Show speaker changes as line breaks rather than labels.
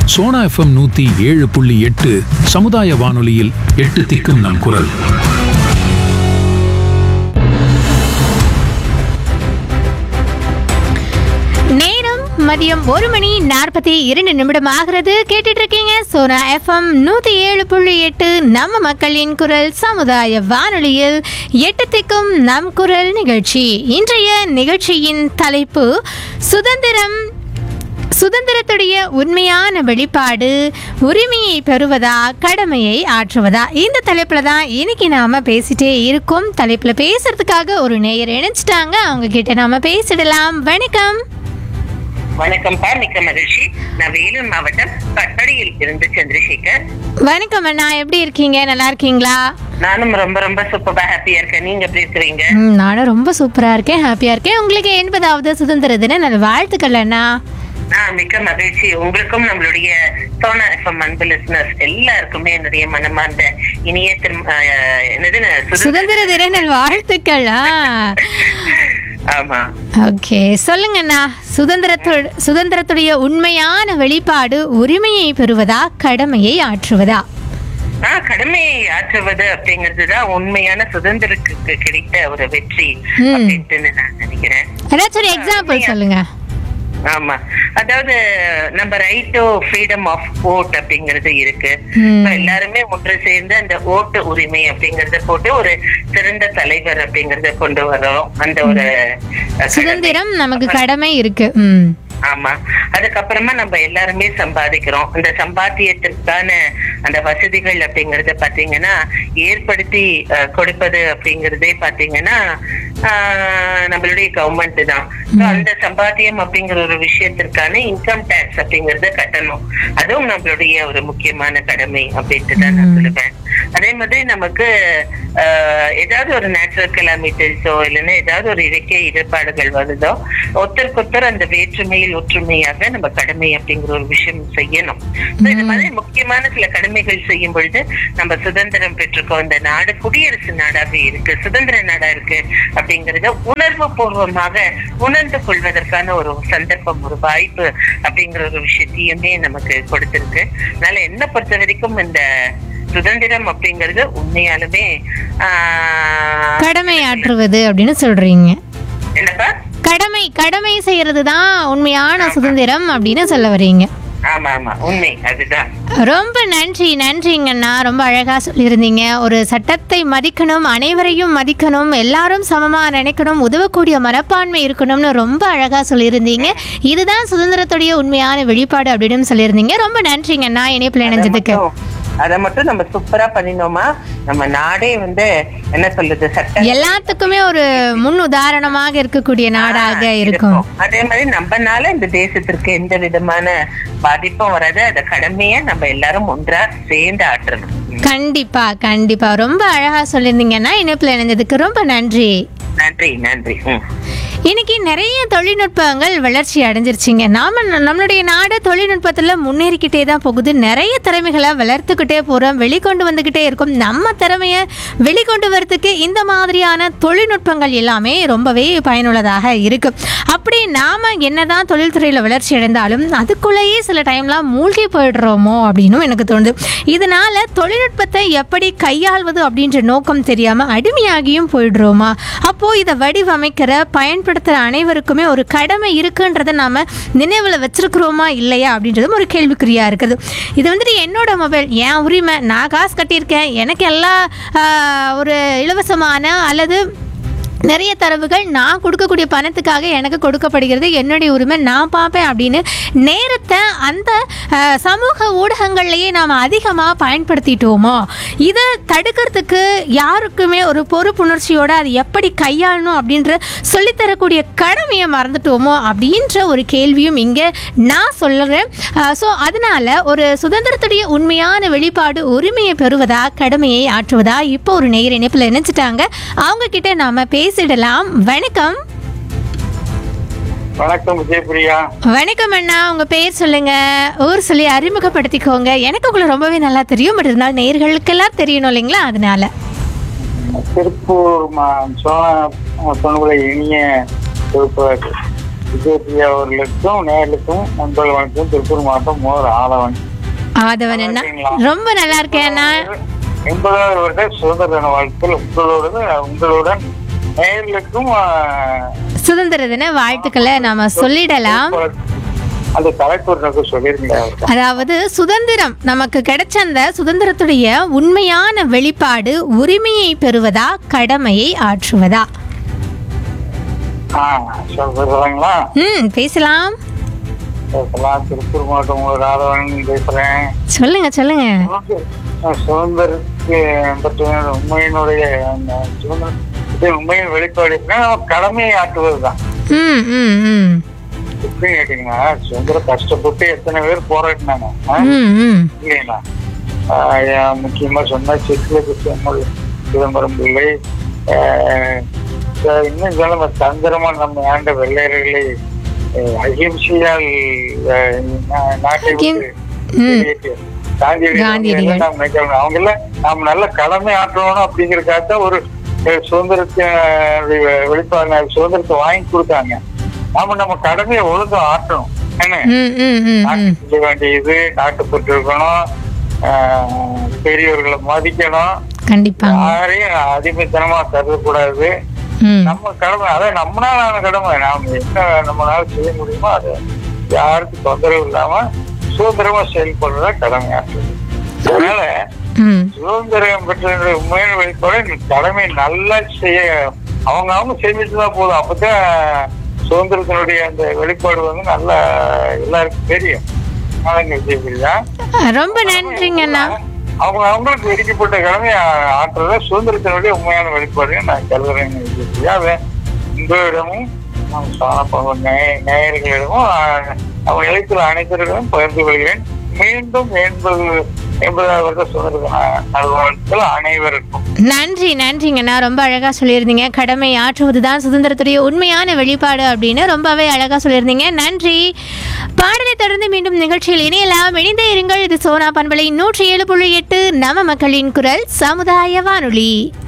Sona FM நூத்தி ஏழு புள்ளி எட்டு சமுதாய வானொலியில் எட்டு திக்கும் நம் குரல்
நேரம் மதியம் ஒரு மணி நாற்பத்தி இரண்டு நிமிடம் ஆகிறது கேட்டுட்டு இருக்கீங்க சோனா எஃப்எம் நூத்தி ஏழு புள்ளி எட்டு நம்ம மக்களின் குரல் சமுதாய வானொலியில் எட்டு திக்கும் நம் குரல் நிகழ்ச்சி இன்றைய நிகழ்ச்சியின் தலைப்பு சுதந்திரம் சுதந்திரத்துடைய உண்மையான வெளிப்பாடு உரிமையை பெறுவதா கடமையை ஆற்றுவதா இந்த தலைப்புல தான் இன்னைக்கு நாம பேசிட்டே இருக்கோம் தலைப்புல பேசுறதுக்காக ஒரு நேயர் இணைச்சிட்டாங்க அவங்க கிட்ட நாம பேசிடலாம் வணக்கம்
வணக்கம்ப்பா மிக்க மகிழ்ச்சி நான் வேலூர் மாவட்டம் பட்படியில் இருந்து சந்திரசேகர்
வணக்கம் அண்ணா எப்படி இருக்கீங்க நல்லா இருக்கீங்களா
நானும் ரொம்ப ரொம்ப சூப்பரா ஹாப்பியா இருக்கேன் நீங்க எப்படி இருக்கிறீங்க
ம், நானும் ரொம்ப சூப்பரா இருக்கேன் ஹாப்பியா இருக்கேன் உங்களுக்கு எண்பதாவது சுதந்திர தின நல்ல வாழ்த்துக்கள் அண்ணா
நான் மிக்க மகிழ்ச்சி உங்களுக்கும் நம்மளுடைய சோனா எஃப்எம் அன்பு லிஸ்னர்ஸ் எல்லாருக்குமே என்னுடைய மனமார்ந்த இனிய திரு அஹ், என்னது சுதந்திர-
சுதந்திர தின நல் வாழ்த்துக்கள் ஆ
ஆமா
ஓகே சொல்லுங்கண்ணா சுதந்திரத்தோ சுதந்திரத்துடைய உண்மையான வெளிப்பாடு உரிமையை பெறுவதா கடமையை ஆற்றுவதா
ஆஹ் கடமையை ஆற்றுவது அப்படிங்கிறதுதான் உண்மையான சுதந்திரத்துக்கு கிடைத்த ஒரு வெற்றி
ம்.
அப்படின்ட்டு நான் நினைக்கிறேன்
ஏதாச்சும் ஒரு எக்ஸாம்பிள் சொல்லுங்க
ஆமா அதாவது நம்ம ரைட் டு ஃப்ரீடம் ஆஃப் ஓட் அப்படிங்கிறது இருக்கு
ம்.
இப்ப எல்லாருமே ஒன்று சேர்ந்து அந்த ஓட்டு உரிமை அப்படிங்கறத போட்டு ஒரு சிறந்த தலைவர் அப்படிங்கறத கொண்டு வரோம் அந்த ஒரு அஹ்,
சுதந்திரம் நமக்கு கடமை இருக்கு ம்
ஆமா அதுக்கப்புறமா நம்ம எல்லாருமே சம்பாதிக்கிறோம் அந்த சம்பாத்தியத்திற்கான அந்த வசதிகள் அப்படிங்கறத பாத்தீங்கன்னா ஏற்படுத்தி அஹ், கொடுப்பது அப்படிங்கறதே பாத்தீங்கன்னா ஆஹ், நம்மளுடைய கவர்மெண்ட் தான் So, அந்த சம்பாத்தியம் அப்படிங்கிற ஒரு விஷயத்திற்கான இன்கம் டேக்ஸ் அப்படிங்கறத கட்டணும் அதுவும் நம்மளுடைய ஒரு முக்கியமான கடமை அப்படின்ட்டு தான் நான் சொல்லுவேன் அதே மாதிரி நமக்கு ஆஹ், ஏதாவது ஒரு நேச்சுரல் கிளாமிட்டர்ஸோ இல்லைன்னா ஏதாவது ஒரு இயற்கை இடர்பாடுகள் வருதோ ஒருத்தருக்கு ஒருத்தர் அந்த வேற்றுமையில் ஒற்றுமையாக நம்ம கடமை அப்படிங்கிற ஒரு விஷயம் செய்யணும் So, இந்த மாதிரி முக்கியமான சில கடமைகள் செய்யும் பொழுது நம்ம சுதந்திரம் பெற்றிருக்கோம் இந்த நாடு குடியரசு நாடாக இருக்கு சுதந்திர நாடா இருக்கு அப்படிங்கறத உணர்வு பூர்வமாக உணர்ந்து கொள்வதற்கான ஒரு சந்தர்ப்பம் ஒரு வாய்ப்பு அப்படிங்கிற ஒரு விஷயத்தையுமே நமக்கு கொடுத்திருக்கு அதனால என்ன பொறுத்த வரைக்கும் இந்த சுதந்திரம் அப்படிங்கிறது உண்மையாலுமே ஆஹ்,
கடமை ஆற்றுவது அப்படின்னு சொல்றீங்க
என்னப்பா
கடமை கடமை செய்யறது தான் உண்மையான சுதந்திரம் அப்படின்னு சொல்ல வர்றீங்க
ஆமா ஆமா உண்மை அதுதான்
ரொம்ப நன்றி நன்றிங்கண்ணா ரொம்ப அழகா சொல்லியிருந்தீங்க ஒரு சட்டத்தை மதிக்கணும் அனைவரையும் மதிக்கணும் எல்லாரும் சமமா நினைக்கணும் உதவக்கூடிய மனப்பான்மை இருக்கணும்னு ரொம்ப அழகா சொல்லியிருந்தீங்க இதுதான் சுதந்திரத்துடைய உண்மையான வெளிப்பாடு அப்படின்னு சொல்லியிருந்தீங்க ரொம்ப நன்றிங்கண்ணா இணைப்பில் இணைஞ்சதுக்கு
அத மட்டும் நம்ம சூப்பரா பண்ணினோமா நம்ம நாடே வந்து என்ன சொல்றது சட்ட
எல்லாத்துக்குமே ஒரு முன் உதாரணமாக இருக்கக்கூடிய நாடாக இருக்கும்
அதே மாதிரி நம்மனால இந்த தேசத்திற்கு எந்த விதமான பாதிப்பும் வராது அத கடமைய நம்ம எல்லாரும் ஒன்றா சேர்ந்து ஆற்றணும்
கண்டிப்பா கண்டிப்பா ரொம்ப அழகா சொல்லியிருந்தீங்கன்னா இணைப்பில் இணைஞ்சதுக்கு ரொம்ப நன்றி
நன்றி நன்றி ம்.
இன்னைக்கு நிறைய தொழில்நுட்பங்கள் வளர்ச்சி அடைஞ்சிருச்சுங்க நாம நம்மளுடைய நாடு தொழில்நுட்பத்தில் முன்னேறிக்கிட்டே தான் போகுது நிறைய திறமைகளை வளர்த்துக்கிட்டே போகிறோம் வெளிக்கொண்டு வந்துக்கிட்டே இருக்கோம் நம்ம திறமையை வெளிக்கொண்டு வரதுக்கு இந்த மாதிரியான தொழில்நுட்பங்கள் எல்லாமே ரொம்பவே பயனுள்ளதாக இருக்கு அப்படி நாம என்னதான் தொழில்துறையில் வளர்ச்சி அடைந்தாலும் அதுக்குள்ளேயே சில டைம்லாம் மூழ்கி போயிடுறோமோ அப்படின்னும் எனக்கு தோணுது இதனால தொழில்நுட்பத்தை எப்படி கையாள்வது அப்படின்ற நோக்கம் தெரியாம அடிமையாகியும் போயிடுறோமா அப்போ இதை வடிவமைக்கிற பயன்படுத்துகிற அனைவருக்குமே ஒரு கடமை இருக்குன்றதை நாம நினைவில் வச்சிருக்கிறோமா இல்லையா அப்படின்றதும் ஒரு கேள்விக்குறியா இருக்குது இது வந்துட்டு என்னோட மொபைல் என் உரிமை நான் காசு கட்டியிருக்கேன் எனக்கு எல்லா ஆஹ், ஒரு இலவசமான அல்லது நிறைய தரவுகள் நான் கொடுக்கக்கூடிய பணத்துக்காக எனக்கு கொடுக்கப்படுகிறது என்னுடைய உரிமை நான் பார்ப்பேன் அப்படின்னு நேரத்தை அந்த அஹ், சமூக ஊடகங்கள்லேயே நாம் அதிகமாக பயன்படுத்திட்டோமோ இதை தடுக்கிறதுக்கு யாருக்குமே ஒரு பொறுப்புணர்ச்சியோட அது எப்படி கையாளணும் அப்படின்ற சொல்லித்தரக்கூடிய கடமையை மறந்துட்டோமோ அப்படின்ற ஒரு கேள்வியும் இங்கே நான் சொல்லுறேன் ஸோ அதனால ஒரு சுதந்திரத்துடைய உண்மையான வெளிப்பாடு உரிமையை பெறுவதா கடமையை ஆற்றுவதா இப்போ ஒரு நேர் இணைப்பில் இணைச்சிட்டாங்க அவங்க கிட்ட நாம பேசிடலாம் வணக்கம்
வணக்கம் விஜயபிரியா
வணக்கம் அண்ணா உங்க பேர் சொல்லுங்க ஊர் சொல்லி அறிமுகப்படுத்திக்கோங்க எனக்கு உங்களை ரொம்பவே நல்லா தெரியும் பட் இருந்தாலும் நேர்களுக்கெல்லாம் தெரியணும் இல்லைங்களா அதனால
திருப்பூர் மா- சோழ தொண்ணுகளை இனிய திருப்பூர் விஜயபிரியா அவர்களுக்கும் நேர்களுக்கும் நண்பர்கள் வணக்கம் திருப்பூர் மாவட்டம் மோர் ஆதவன்
ஆதவன் அண்ணா ரொம்ப நல்லா இருக்கேன் அண்ணா
எண்பதாவது வருட சுதந்திர தின வாழ்த்துக்கள் உங்களோட உங்களுடன் நேர்களுக்கும் ஆஹ்,
சுதந்திர தின வாழ்த்துக்களை நாம சொல்லிடலாம்
அந்த தலைப்பு எனக்கு சொல்லியிருந்தேன் அவர்கிட்ட.
அதாவது சுதந்திரம் நமக்கு கிடைச்ச அந்த சுதந்திரத்துடைய உண்மையான வெளிப்பாடு உரிமையை பெறுவதா கடமையை ஆற்றுவதா
ஆ சொல்றீங்களா
ம் பேசலாம்
பேசலாம் திருப்பூர் மாவட்டம் மோர் ஆதவன் பேசுறேன்
சொல்லுங்க சொல்லுங்க
சுதந்திரத்துக்கு பற்றிய உண்மையினுடைய அந்த சுதந்திர உண்மையின் வெளிப்பாடு எப்படின்னா, நம்ம கடமையை ஆற்றுவதுதான்
ம் ம் ம்
எப்படி கேட்டீங்கன்னா சுதந்திரம் கஷ்டப்பட்டு எத்தனை பேர் போராடினாங்க ஆ?
ம் ம்
இல்லைங்களா ஆஹ் ஏன் முக்கியமா சொன்னா செக்குல கிருஷ்ணமூர் சிதம்பரம் பிள்ளை ஆஹ் ச- இன்னும் சொல்ல நம்ம தந்திரமா நம்ம ஆண்ட வெள்ளையர்களை ஆஹ் அகிம்சையால் ஆஹ் நா- நாட்டை விட்டு
ம்.
வெளியேற்றிய காந்தியடிகள்
காந்தியடிகள்.
அவங்க எல்லாம் நாம் நினைக்கணும். அவங்க எல்லாம் நாம் நல்ல கடமை ஆற்றணும் அப்படிங்கறதுக்காக தான் ஒரு அஹ், சுதந்திரத்தை அஹ், வெளிப்பாடு சுதந்திரத்தை வாங்கி கொடுத்தாங்க நாம நம்ம கடமையை ஒழுங்கா ஆற்றணும் என்ன
ம் ம் ம் ம்
நாட்டுக்கு செய்ய வேண்டியது நாட்டுப்பட்டு இருக்கணும் ஆஹ் பெரியவர்களை மதிக்கணும்
கண்டிப்பாங்க
யாரையும் அடிமைத்தனமா கருதக்கூடாது
ம்
நம்ம கடமை அதான் நம்மளான கடமை நாம் என்ன நம்மளால செய்ய முடியுமோ அதை யாருக்கும் தொந்தரவு இல்லாம சுதந்திரமா செயல்படுறதா கடமை ஆற்றுது அதனால
ம்
சுதந்திரம் பெற்ற உண்மையான வெளிப்பாடு இந்த கடமை நல்லா செய்ய அவங்க அவங்க செஞ்சுட்டு தான் போதும் அப்பதான் சுதந்திரத்தினுடைய அந்த வெளிப்பாடு வந்து நல்லா எல்லாருக்கும் தெரியும் அவங்க விஜயபிரியா
ரொம்ப நன்றிங்க அண்ணா
அவங்க அவங்களுக்கு விதிக்கப்பட்ட கடமை ஆ- ஆற்றுறத சுதந்திரத்தினுடைய உண்மையான வெளிப்பாடு நான் கருதுறேன் விஜயபிரியா அதை உங்களிடமும் நம் சாணப்ப நேயர்களிடமும் ஆ, அவங்க எழுத்துல அனைத்தரிடமும் பகிர்ந்து கொள்கிறேன் மீண்டும் எண்பது எண்பதாவது வருட சுதந்திர தின நல்வாழ்த்துக்கள் அனைவருக்கும்
நன்றி நன்றிங்கண்ணா ரொம்ப அழகாக சொல்லியிருந்தீங்க கடமை ஆற்றுவது தான் சுதந்திரத்துடைய உண்மையான வெளிப்பாடு அப்படின்னு ரொம்பவே அழகாக சொல்லியிருந்தீங்க நன்றி பாடலை தொடர்ந்து மீண்டும் நிகழ்ச்சியில் இணையலாம் இணைந்தே இருங்கள் இது சோனா பண்பலை நூற்றி ஏழு புள்ளி எட்டு நம மக்களின் குரல் சமுதாய வானொலி